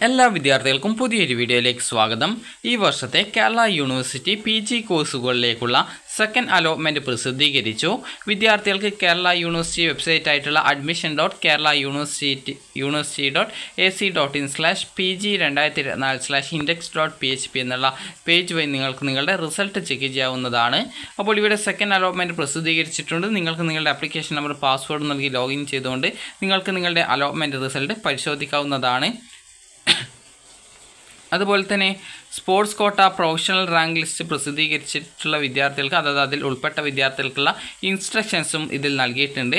എല്ലാ വിദ്യാർത്ഥികൾക്കും പുതിയൊരു വീഡിയോയിലേക്ക് സ്വാഗതം ഈ വർഷത്തെ കേരള യൂണിവേഴ്സിറ്റി പി ജി കോഴ്സുകളിലേക്കുള്ള സെക്കൻഡ് അലോട്ട്മെൻറ്റ് പ്രസിദ്ധീകരിച്ചു വിദ്യാർത്ഥികൾക്ക് കേരള യൂണിവേഴ്സിറ്റി വെബ്സൈറ്റ് ആയിട്ടുള്ള admission dot Kerala university university dot A C dot in slash P G രണ്ടായിരത്തി ഇരുപത്തിനാല് slash index dot P H P എന്നുള്ള പേജ് വഴി നിങ്ങൾക്ക് നിങ്ങളുടെ റിസൾട്ട് ചെക്ക് ചെയ്യാവുന്നതാണ് അപ്പോൾ ഇവിടെ സെക്കൻഡ് അലോട്ട്മെൻറ്റ് പ്രസിദ്ധീകരിച്ചിട്ടുണ്ട് നിങ്ങൾക്ക് നിങ്ങളുടെ ആപ്ലിക്കേഷൻ നമ്പർ പാസ്വേഡ് നൽകി ലോഗിൻ ചെയ്തുകൊണ്ട് നിങ്ങൾക്ക് നിങ്ങളുടെ അലോട്ട്മെൻറ്റ് റിസൾട്ട് പരിശോധിക്കാവുന്നതാണ് അതുപോലെ തന്നെ sports quota professional rank list പ്രസിദ്ധീകരിച്ചിട്ടുള്ള വിദ്യാർത്ഥികൾക്ക് അതായത് അതിൽ ഉൾപ്പെട്ട വിദ്യാർത്ഥികൾക്കുള്ള ഇൻസ്ട്രക്ഷൻസും ഇതിൽ നൽകിയിട്ടുണ്ട്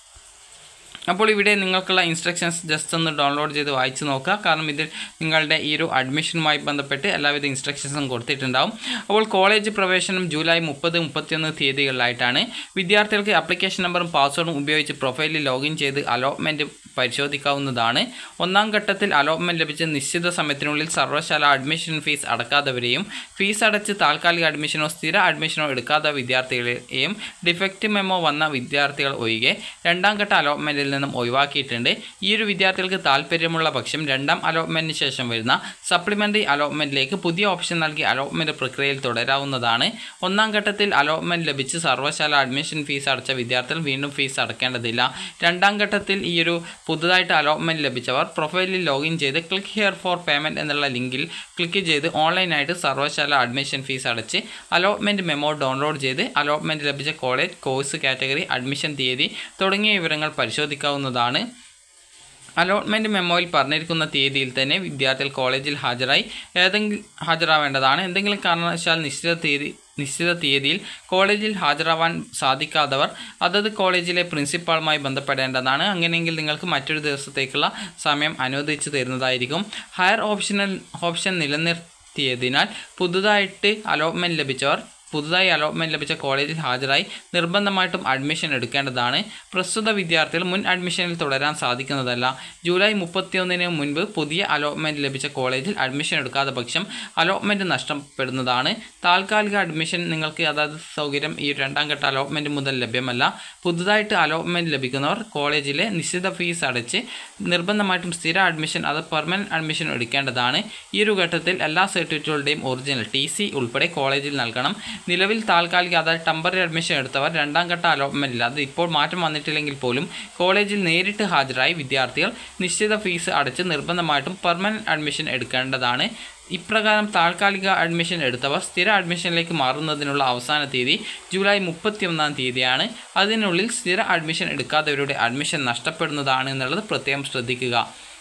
അപ്പോൾ ഇവിടെ നിങ്ങൾക്കുള്ള ഇൻസ്ട്രക്ഷൻസ് ജസ്റ്റ് ഒന്ന് ഡൗൺലോഡ് ചെയ്ത് വായിച്ച് നോക്കുക കാരണം ഇതിൽ നിങ്ങളുടെ ഈ ഒരു അഡ്മിഷനുമായി ബന്ധപ്പെട്ട് എല്ലാവിധ ഇൻസ്ട്രക്ഷൻസും കൊടുത്തിട്ടുണ്ടാവും അപ്പോൾ കോളേജ് പ്രവേശനം ജൂലൈ മുപ്പത് മുപ്പത്തിയൊന്ന് തീയതികളിലായിട്ടാണ് വിദ്യാർത്ഥികൾക്ക് ആപ്ലിക്കേഷൻ നമ്പറും പാസ്വേഡും ഉപയോഗിച്ച് പ്രൊഫൈലിൽ ലോഗിൻ ചെയ്ത് അലോട്ട്മെൻറ്റ് പരിശോധിക്കാവുന്നതാണ് ഒന്നാം ഘട്ടത്തിൽ അലോട്ട്മെൻറ്റ് ലഭിച്ച നിശ്ചിത സമയത്തിനുള്ളിൽ സർവ്വശാല അഡ്മിഷൻ ഫീസ് അടക്കാത്തവരെയും ഫീസ് അടച്ച് താൽക്കാലിക അഡ്മിഷനോ സ്ഥിര അഡ്മിഷനോ എടുക്കാത്ത വിദ്യാർത്ഥികളെയും ഡിഫക്റ്റ് മെമ്മോ വന്ന വിദ്യാർത്ഥികൾ ഒഴികെ രണ്ടാം ഘട്ട അലോട്ട്മെൻറ്റിൽ നിന്നും ഒഴിവാക്കിയിട്ടുണ്ട് ഈ ഒരു വിദ്യാർത്ഥികൾക്ക് താല്പര്യമുള്ള പക്ഷം രണ്ടാം അലോട്ട്മെൻറ്റിന് ശേഷം വരുന്ന സപ്ലിമെൻ്ററി അലോട്ട്മെൻറ്റിലേക്ക് പുതിയ ഓപ്ഷൻ നൽകി അലോട്ട്മെൻറ്റ് പ്രക്രിയയിൽ തുടരാവുന്നതാണ് ഒന്നാം ഘട്ടത്തിൽ അലോട്ട്മെൻറ്റ് ലഭിച്ച് സർവ്വശാല അഡ്മിഷൻ ഫീസ് അടച്ച വിദ്യാർത്ഥികൾ വീണ്ടും ഫീസ് അടക്കേണ്ടതില്ല രണ്ടാം ഘട്ടത്തിൽ ഈ ഒരു പുതുതായിട്ട് അലോട്ട്മെൻറ്റ് ലഭിച്ചവർ പ്രൊഫൈലിൽ ലോഗിൻ ചെയ്ത് ക്ലിക്ക് ഹിയർ ഫോർ പേയ്മെൻറ്റ് എന്നുള്ള ലിങ്കിൽ ക്ലിക്ക് ചെയ്ത് ഓൺലൈനായിട്ട് സർവ്വശാല അഡ്മിഷൻ ഫീസ് അടച്ച് അലോട്ട്മെൻറ്റ് മെമ്മോ ഡൗൺലോഡ് ചെയ്ത് അലോട്ട്മെൻറ്റ് ലഭിച്ച കോളേജ് കോഴ്സ് കാറ്റഗറി അഡ്മിഷൻ തീയതി തുടങ്ങിയ വിവരങ്ങൾ പരിശോധിക്കാവുന്നതാണ് അലോട്ട്മെൻറ്റ് മെമ്മോയിൽ പറഞ്ഞിരിക്കുന്ന തീയതിയിൽ തന്നെ വിദ്യാർത്ഥികൾ കോളേജിൽ ഹാജരായി ഏതെങ്കിലും ഹാജരാവേണ്ടതാണ് എന്തെങ്കിലും കാരണവശാൽ നിശ്ചിത തീയതി നിശ്ചിത തീയതിയിൽ കോളേജിൽ ഹാജരാവാൻ സാധിക്കാത്തവർ അതത് കോളേജിലെ പ്രിൻസിപ്പാളുമായി ബന്ധപ്പെടേണ്ടതാണ് അങ്ങനെയെങ്കിൽ നിങ്ങൾക്ക് മറ്റൊരു ദിവസത്തേക്കുള്ള സമയം അനുവദിച്ചു തരുന്നതായിരിക്കും ഹയർ ഓപ്ഷണൽ ഓപ്ഷൻ നിലനിർത്തിയതിനാൽ പുതുതായിട്ട് അലോട്ട്മെൻറ്റ് ലഭിച്ചവർ പുതുതായി അലോട്ട്മെൻറ്റ് ലഭിച്ച കോളേജിൽ ഹാജരായി നിർബന്ധമായിട്ടും അഡ്മിഷൻ എടുക്കേണ്ടതാണ് പ്രസ്തുത വിദ്യാർത്ഥികൾ മുൻ അഡ്മിഷനിൽ തുടരാൻ സാധിക്കുന്നതല്ല ജൂലൈ മുപ്പത്തിയൊന്നിന് മുൻപ് പുതിയ അലോട്ട്മെൻറ്റ് ലഭിച്ച കോളേജിൽ അഡ്മിഷൻ എടുക്കാത്ത പക്ഷം അലോട്ട്മെൻറ്റ് നഷ്ടപ്പെടുന്നതാണ് താൽക്കാലിക അഡ്മിഷൻ നിങ്ങൾക്ക് അതായത് സൗകര്യം ഈ രണ്ടാം ഘട്ട അലോട്ട്മെൻറ്റ് മുതൽ ലഭ്യമല്ല പുതുതായിട്ട് അലോട്ട്മെൻറ്റ് ലഭിക്കുന്നവർ കോളേജിലെ നിശ്ചിത ഫീസ് അടച്ച് നിർബന്ധമായിട്ടും സ്ഥിര അഡ്മിഷൻ അത് പെർമനൻറ്റ് അഡ്മിഷൻ എടുക്കേണ്ടതാണ് ഈ ഒരു ഘട്ടത്തിൽ എല്ലാ സർട്ടിഫിക്കറ്റുകളുടെയും ഒറിജിനൽ ടി സി ഉൾപ്പെടെ കോളേജിൽ നൽകണം നിലവിൽ താൽക്കാലിക അതായത് ടെമ്പററി അഡ്മിഷൻ എടുത്തവർ രണ്ടാം ഘട്ട അലോട്ട്മെൻറ്റിൽ അത് ഇപ്പോൾ മാറ്റം വന്നിട്ടില്ലെങ്കിൽ പോലും കോളേജിൽ നേരിട്ട് ഹാജരായി വിദ്യാർത്ഥികൾ നിശ്ചിത ഫീസ് അടച്ച് നിർബന്ധമായിട്ടും പെർമനൻറ്റ് അഡ്മിഷൻ എടുക്കേണ്ടതാണ് ഇപ്രകാരം താൽക്കാലിക അഡ്മിഷൻ എടുത്തവർ സ്ഥിര അഡ്മിഷനിലേക്ക് മാറുന്നതിനുള്ള അവസാന തീയതി ജൂലൈ മുപ്പത്തിയൊന്നാം തീയതിയാണ് അതിനുള്ളിൽ സ്ഥിര അഡ്മിഷൻ എടുക്കാത്തവരുടെ അഡ്മിഷൻ നഷ്ടപ്പെടുന്നതാണ് എന്നുള്ളത് പ്രത്യേകം ശ്രദ്ധിക്കുക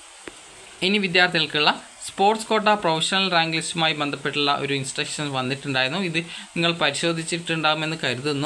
ഇനി വിദ്യാർത്ഥികൾക്കുള്ള സ്പോർട്സ് കോട്ട പ്രൊഫഷണൽ റാങ്ക് ലിസ്റ്റുമായി ബന്ധപ്പെട്ടുള്ള ഒരു ഇൻസ്ട്രക്ഷൻ വന്നിട്ടുണ്ടായിരുന്നു ഇത് നിങ്ങൾ പരിശോധിച്ചിട്ടുണ്ടാകുമെന്ന് കരുതുന്നു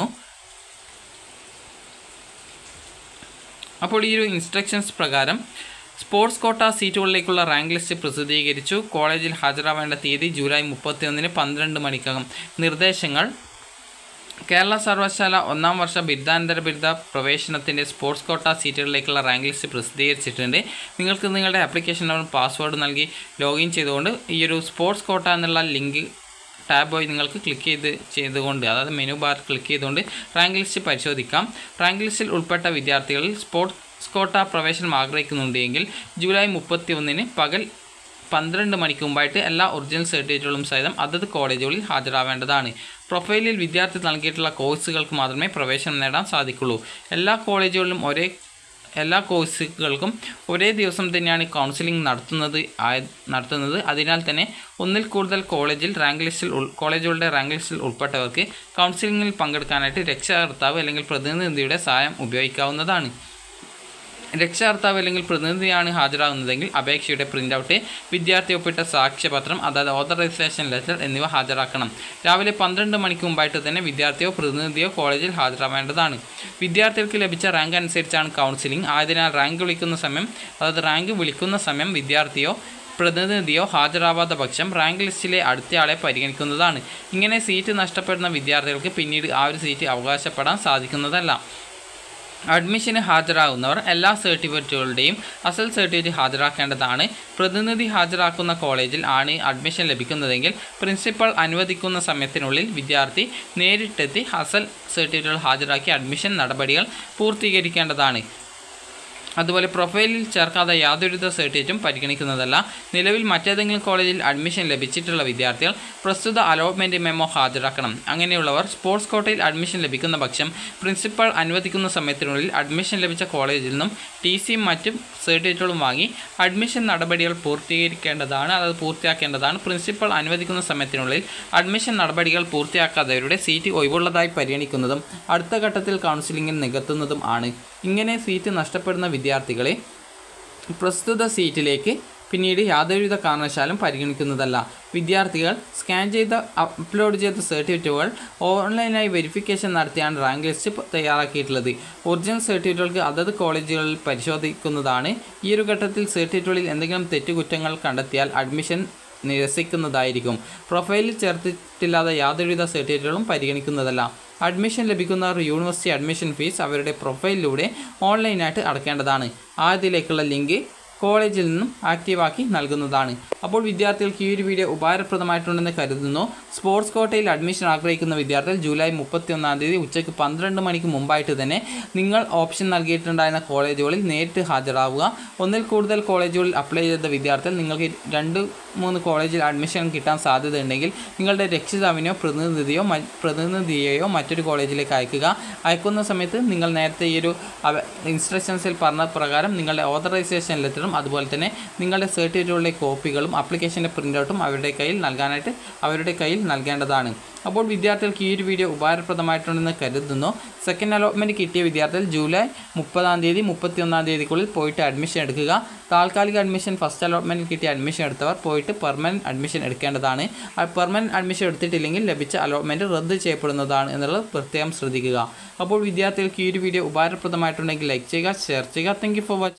അപ്പോൾ ഈ ഒരു ഇൻസ്ട്രക്ഷൻസ് പ്രകാരം സ്പോർട്സ് കോട്ട സീറ്റുകളിലേക്കുള്ള റാങ്ക് ലിസ്റ്റ് പ്രസിദ്ധീകരിച്ചു കോളേജിൽ ഹാജരാവേണ്ട തീയതി ജൂലൈ മുപ്പത്തിയൊന്നിന് പന്ത്രണ്ട് മണിക്കകം നിർദ്ദേശങ്ങൾ കേരള സർവകലാശാല ഒന്നാം വർഷ ബിരുദാനന്തര ബിരുദ പ്രവേശനത്തിൻ്റെ സ്പോർട്സ് കോട്ട സീറ്റുകളിലേക്കുള്ള റാങ്ക് ലിസ്റ്റ് പ്രസിദ്ധീകരിച്ചിട്ടുണ്ട് നിങ്ങൾക്ക് നിങ്ങളുടെ ആപ്ലിക്കേഷൻ നമ്പർ പാസ്വേഡ് നൽകി ലോഗിൻ ചെയ്തുകൊണ്ട് ഈ ഒരു സ്പോർട്സ് കോട്ട എന്നുള്ള ലിങ്ക് ടാബ് വഴി നിങ്ങൾക്ക് ക്ലിക്ക് ചെയ്ത് ചെയ്തുകൊണ്ട് അതായത് മെനു ബാർ ക്ലിക്ക് ചെയ്തുകൊണ്ട് റാങ്ക് ലിസ്റ്റ് പരിശോധിക്കാം റാങ്ക് ലിസ്റ്റിൽ ഉൾപ്പെട്ട വിദ്യാർത്ഥികളിൽ സ്പോർട്സ് കോട്ട പ്രവേശനം ആഗ്രഹിക്കുന്നുണ്ടെങ്കിൽ ജൂലൈ മുപ്പത്തി ഒന്നിന് പകൽ പന്ത്രണ്ട് മണിക്ക് മുമ്പായിട്ട് എല്ലാ ഒറിജിനൽ സർട്ടിഫിക്കറ്റുകളും സഹിതം അതത് കോളേജുകളിൽ ഹാജരാവേണ്ടതാണ് പ്രൊഫൈലിൽ വിദ്യാർത്ഥി നൽകിയിട്ടുള്ള കോഴ്സുകൾക്ക് മാത്രമേ പ്രവേശനം നേടാൻ സാധിക്കുള്ളൂ എല്ലാ കോളേജുകളിലും ഒരേ എല്ലാ കോഴ്സുകൾക്കും ഒരേ ദിവസം തന്നെയാണ് കൗൺസിലിംഗ് നടത്തുന്നത് നടത്തുന്നത് അതിനാൽ തന്നെ ഒന്നിൽ കൂടുതൽ കോളേജിൽ റാങ്ക് ലിസ്റ്റിൽ കോളേജുകളുടെ റാങ്ക് ലിസ്റ്റിൽ ഉൾപ്പെട്ടവർക്ക് കൗൺസിലിംഗിൽ പങ്കെടുക്കാനായിട്ട് രക്ഷകർത്താവ് അല്ലെങ്കിൽ പ്രതിനിധിയുടെ സഹായം ഉപയോഗിക്കാവുന്നതാണ് രക്ഷകർത്താവ് അല്ലെങ്കിൽ പ്രതിനിധിയാണ് ഹാജരാകുന്നതെങ്കിൽ അപേക്ഷയുടെ പ്രിൻ്റ് ഔട്ട് വിദ്യാർത്ഥി ഒപ്പിട്ട സാക്ഷ്യപത്രം അതായത് ഓതറൈസേഷൻ ലെറ്റർ എന്നിവ ഹാജരാക്കണം രാവിലെ പന്ത്രണ്ട് മണിക്ക് മുമ്പായിട്ട് തന്നെ വിദ്യാർത്ഥിയോ പ്രതിനിധിയോ കോളേജിൽ ഹാജരാവേണ്ടതാണ് വിദ്യാർത്ഥികൾക്ക് ലഭിച്ച റാങ്ക് അനുസരിച്ചാണ് കൗൺസിലിംഗ് ആയതിനാൽ റാങ്ക് വിളിക്കുന്ന സമയം അതായത് റാങ്ക് വിളിക്കുന്ന സമയം വിദ്യാർത്ഥിയോ പ്രതിനിധിയോ ഹാജരാവാത്ത പക്ഷം റാങ്ക് ലിസ്റ്റിലെ അടുത്തയാളെ പരിഗണിക്കുന്നതാണ് ഇങ്ങനെ സീറ്റ് നഷ്ടപ്പെടുന്ന വിദ്യാർത്ഥികൾക്ക് പിന്നീട് ആ ഒരു സീറ്റ് അവകാശപ്പെടാൻ സാധിക്കുന്നതല്ല അഡ്മിഷന് ഹാജരാകുന്നവർ എല്ലാ സർട്ടിഫിക്കറ്റുകളുടെയും അസൽ സർട്ടിഫിക്കറ്റ് ഹാജരാക്കേണ്ടതാണ് പ്രതിനിധി ഹാജരാക്കുന്ന കോളേജിൽ ആണ് അഡ്മിഷൻ ലഭിക്കുന്നതെങ്കിൽ പ്രിൻസിപ്പൽ അനുവദിക്കുന്ന സമയത്തിനുള്ളിൽ വിദ്യാർത്ഥി നേരിട്ടെത്തി അസൽ സർട്ടിഫിക്കറ്റുകൾ ഹാജരാക്കി അഡ്മിഷൻ നടപടികൾ പൂർത്തീകരിക്കേണ്ടതാണ് അതുപോലെ പ്രൊഫൈലിൽ ചേർക്കാതെ യാതൊരുവിധ സർട്ടിഫിക്കറ്റും പരിഗണിക്കുന്നതല്ല നിലവിൽ മറ്റേതെങ്കിലും കോളേജിൽ അഡ്മിഷൻ ലഭിച്ചിട്ടുള്ള വിദ്യാർത്ഥികൾ പ്രസ്തുത അലോട്ട്മെൻറ്റ് മെമ്മോ ഹാജരാക്കണം അങ്ങനെയുള്ളവർ സ്പോർട്സ് കോട്ടയിൽ അഡ്മിഷൻ ലഭിക്കുന്ന പക്ഷം പ്രിൻസിപ്പൽ അനുവദിക്കുന്ന സമയത്തിനുള്ളിൽ അഡ്മിഷൻ ലഭിച്ച കോളേജിൽ നിന്നും ടി സിയും മറ്റും സർട്ടിഫിക്കറ്റുകളും വാങ്ങി അഡ്മിഷൻ നടപടികൾ പൂർത്തീകരിക്കേണ്ടതാണ് അത് പൂർത്തിയാക്കേണ്ടതാണ് പ്രിൻസിപ്പൽ അനുവദിക്കുന്ന സമയത്തിനുള്ളിൽ അഡ്മിഷൻ നടപടികൾ പൂർത്തിയാക്കാത്തവരുടെ സീറ്റ് ഒഴിവുള്ളതായി പരിഗണിക്കുന്നതും അടുത്ത ഘട്ടത്തിൽ കൗൺസിലിംഗിൽ നികത്തുന്നതും ആണ് ഇങ്ങനെ സീറ്റ് നഷ്ടപ്പെടുന്ന വിദ്യാർത്ഥികളെ പ്രസ്തുത സീറ്റിലേക്ക് പിന്നീട് യാതൊരുവിധ കാരണവശാലും പരിഗണിക്കുന്നതല്ല വിദ്യാർത്ഥികൾ സ്കാൻ ചെയ്ത അപ്ലോഡ് ചെയ്ത സർട്ടിഫിക്കറ്റുകൾ ഓൺലൈനായി വെരിഫിക്കേഷൻ നടത്തിയാണ് റാങ്ക് ലിസ്റ്റ് പ- തയ്യാറാക്കിയിട്ടുള്ളത് ഒറിജിനൽ സർട്ടിഫിക്കറ്റുകൾക്ക് അതത് കോളേജുകളിൽ പരിശോധിക്കുന്നതാണ് ഈ ഒരു ഘട്ടത്തിൽ സർട്ടിഫിക്കറ്റുകളിൽ എന്തെങ്കിലും തെറ്റുകുറ്റങ്ങൾ കണ്ടെത്തിയാൽ അഡ്മിഷൻ നിരസിക്കുന്നതായിരിക്കും പ്രൊഫൈലിൽ ചേർത്തിട്ടില്ലാത്ത യാതൊരുവിധ സർട്ടിഫിക്കറ്റുകളും പരിഗണിക്കുന്നതല്ല അഡ്മിഷൻ ലഭിക്കുന്നവർ യൂണിവേഴ്സിറ്റി അഡ്മിഷൻ ഫീസ് അവരുടെ പ്രൊഫൈലിലൂടെ ഓൺലൈനായിട്ട് അടക്കേണ്ടതാണ് ആദ്യത്തിലേക്കുള്ള ലിങ്ക് കോളേജിൽ നിന്നും ആക്റ്റീവാക്കി നൽകുന്നതാണ് അപ്പോൾ വിദ്യാർത്ഥികൾക്ക് ഈ ഒരു വീഡിയോ ഉപകാരപ്രദമായിട്ടുണ്ടെന്ന് കരുതുന്നു സ്പോർട്സ് കോട്ടയിൽ അഡ്മിഷൻ ആഗ്രഹിക്കുന്ന വിദ്യാർത്ഥികൾ ജൂലൈ മുപ്പത്തി ഒന്നാം തീയതി ഉച്ചയ്ക്ക് പന്ത്രണ്ട് മണിക്ക് മുമ്പായിട്ട് തന്നെ നിങ്ങൾ ഓപ്ഷൻ നൽകിയിട്ടുണ്ടായിരുന്ന കോളേജുകളിൽ നേരിട്ട് ഹാജരാവുക ഒന്നിൽ കൂടുതൽ കോളേജുകളിൽ അപ്ലൈ ചെയ്ത വിദ്യാർത്ഥികൾ നിങ്ങൾക്ക് രണ്ട് മൂന്ന് കോളേജിൽ അഡ്മിഷൻ കിട്ടാൻ സാധ്യതയുണ്ടെങ്കിൽ നിങ്ങളുടെ രക്ഷിതാവിനെയോ പ്രതിനിധിയോ മ- പ്രതിനിധിയെയോ മറ്റൊരു കോളേജിലേക്ക് അയക്കുക അയക്കുന്ന സമയത്ത് നിങ്ങൾ നേരത്തെ ഈ ഒരു ഇൻസ്ട്രക്ഷൻസിൽ പറഞ്ഞ പ്രകാരം നിങ്ങളുടെ ഓതറൈസേഷൻ ലെറ്ററും അതുപോലെ തന്നെ നിങ്ങളുടെ സർട്ടിഫിക്കറ്റുകളുടെ കോപ്പികളും ആപ്ലിക്കേഷൻ്റെ പ്രിൻ്റൗട്ടും അവരുടെ കയ്യിൽ നൽകാനായിട്ട് അവരുടെ കയ്യിൽ നൽകേണ്ടതാണ് അപ്പോൾ വിദ്യാർത്ഥികൾക്ക് ഈ ഒരു വീഡിയോ ഉപകാരപ്രദമായിട്ടുണ്ടെന്ന് കരുതുന്നു സെക്കൻഡ് അലോട്ട്മെൻറ്റ് കിട്ടിയ വിദ്യാർത്ഥികൾ ജൂലൈ മുപ്പതാം തീയതി മുപ്പത്തി ഒന്നാം തീയതിക്കുള്ളിൽ പോയിട്ട് അഡ്മിഷൻ എടുക്കുക താൽക്കാലിക അഡ്മിഷൻ ഫസ്റ്റ് അലോട്ട്മെൻറ്റിൽ കിട്ടിയ അഡ്മിഷൻ എടുത്തവർ പോയിട്ട് പെർമനൻറ്റ് അഡ്മിഷൻ എടുക്കേണ്ടതാണ് ആ പെർമനൻറ്റ് അഡ്മിഷൻ എടുത്തിട്ടില്ലെങ്കിൽ ലഭിച്ച അലോട്ട്മെൻറ്റ് റദ്ദ് ചെയ്യപ്പെടുന്നതാണ് എന്നുള്ളത് പ്രത്യേകം ശ്രദ്ധിക്കുക അപ്പോൾ വിദ്യാർത്ഥികൾക്ക് ഈ ഒരു വീഡിയോ ഉപകാരപ്രദമായിട്ടുണ്ടെങ്കിൽ ലൈക്ക് ചെയ്യുക ഷെയർ ചെയ്യുക താങ്ക് യു ഫോർ വാച്ചിങ്